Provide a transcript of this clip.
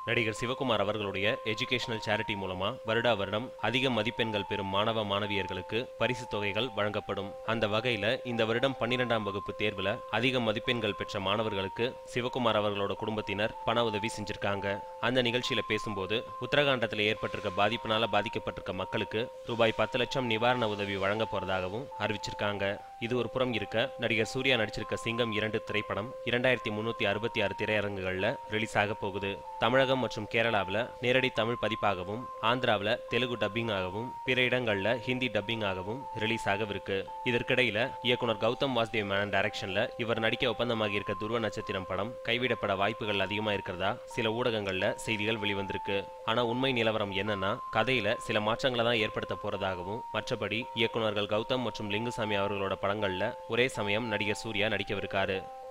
நடிகர் சிவகுமார் அவர்களுடைய educational charity மூலமா வருடா வருடம் அதிக மதிப்பெண்கள் பெறும் மாணவ மாணவியர்களுக்கு பரிசு தொகைகள் வழங்கப்படும் அந்த வகையில இந்த வருடம் பன்னிரெண்டாம் வகுப்பு தேர்வுல அதிக மதிப்பெண்கள் பெற்ற மாணவர்களுக்கு சிவகுமார் அவர்களோட குடும்பத்தினர் பண உதவி செஞ்சிருக்காங்க அந்த நிகழ்ச்சியில பேசும்போது உத்தரகாண்டத்தில் ஏற்பட்டிருக்க பாதிப்பினால பாதிக்கப்பட்டிருக்க மக்களுக்கு ரூபாய் பத்து லட்சம் நிவாரண உதவி வழங்க போறதாகவும் அறிவிச்சிருக்காங்க இது ஒரு புறம் இருக்க நடிகர் சூர்யா நடிச்சிருக்க சிங்கம் இரண்டு திரைப்படம் இரண்டாயிரத்தி முன்னூத்தி அறுபத்தி ஆறு திரையரங்குகள்ல ரிலீஸ் ஆக போகுது தமிழகம் மற்றும் கேரளாவில் நேரடி தமிழ் பதிப்பாகவும் ஆந்திராவில் தெலுங்கு டப்பிங்காகவும் பிற இடங்கள்ல ஹிந்தி டப்பிங்காகவும் ரிலீஸ் ஆகவிருக்கு இதற்கிடையில இயக்குனர் கௌதம் வாசுதேவ் மேனன் டைரக்ஷன்ல இவர் நடிக்க ஒப்பந்தமாகி இருக்க துருவ நட்சத்திரம் படம் கைவிடப்பட வாய்ப்புகள் அதிகமா இருக்கிறதா சில ஊடகங்கள்ல செய்திகள் வெளிவந்திருக்கு ஆனா உண்மை நிலவரம் என்னன்னா கதையில சில மாற்றங்களை தான் ஏற்படுத்த போறதாகவும் மற்றபடி இயக்குனர்கள் கௌதம் மற்றும் லிங்குசாமி அவர்களோட படங்கள்ல ஒரே சமயம் நடிகர் சூர்யா நடிக்கவிருக்காரு